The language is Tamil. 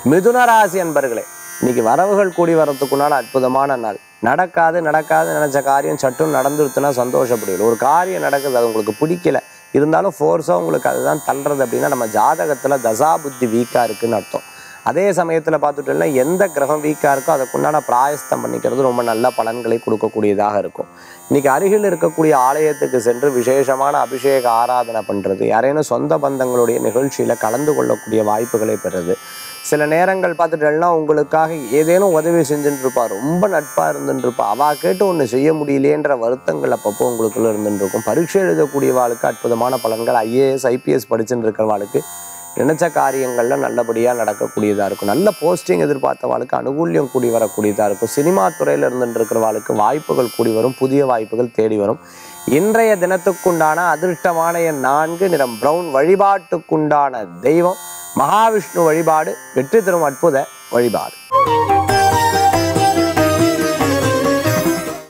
மிதுன ராசி அன்பர்களே இன்னைக்கு வரவுகள் கூடி வரத்துக்குண்டான அற்புதமான நாள் நடக்காது நடக்காது நினைச்ச காரியம் சட்டும் நடந்துருத்துனா சந்தோஷப்படுவீங்க ஒரு காரியம் நடக்குது அது உங்களுக்கு பிடிக்கல இருந்தாலும் ஃபோர்ஸாக உங்களுக்கு அதுதான் தள்ளுறது அப்படின்னா நம்ம ஜாதகத்தில் தசா புத்தி வீக்காக இருக்குன்னு அர்த்தம் அதே சமயத்தில் பார்த்துட்டோம்னா எந்த கிரகம் வீக்காக இருக்கோ அதுக்குண்டான பிராயஸ்தம் பண்ணிக்கிறது ரொம்ப நல்ல பலன்களை கொடுக்கக்கூடியதாக இருக்கும் இன்னைக்கு அருகில் இருக்கக்கூடிய ஆலயத்துக்கு சென்று விசேஷமான அபிஷேக ஆராதனை பண்ணுறது யாரேனும் சொந்த பந்தங்களுடைய நிகழ்ச்சியில் கலந்து கொள்ளக்கூடிய வாய்ப்புகளை பெறுறது சில நேரங்கள் பார்த்துட்டேன்னா உங்களுக்காக ஏதேனும் உதவி செஞ்சுட்டு இருப்பா ரொம்ப நட்பாக இருந்துட்டு இருப்பா அவ கேட்டு ஒன்று செய்ய முடியலையேன்ற வருத்தங்கள் அப்பப்போ உங்களுக்குள்ள இருந்துட்டு இருக்கும் பரீட்சை எழுதக்கூடியவாளுக்கு அற்புதமான பலன்கள் ஐஏஎஸ் ஐபிஎஸ் படிச்சுட்டு இருக்கிறவாளுக்கு நினைச்ச காரியங்கள்ல நல்லபடியாக நடக்கக்கூடியதாக இருக்கும் நல்ல போஸ்டிங் எதிர்பார்த்தவாளுக்கு அனுகூல்யம் கூடி வரக்கூடியதாக இருக்கும் சினிமா துறையில் இருந்துட்டு இருக்கிறவாளுக்கு வாய்ப்புகள் கூடி வரும் புதிய வாய்ப்புகள் தேடி வரும் இன்றைய தினத்துக்குண்டான அதிர்ஷ்டமான எண் நான்கு நிறம் பிரவுன் வழிபாட்டுக்குண்டான தெய்வம் மகாவிஷ்ணு வழிபாடு வெற்றி தரும் அற்புத வழிபாடு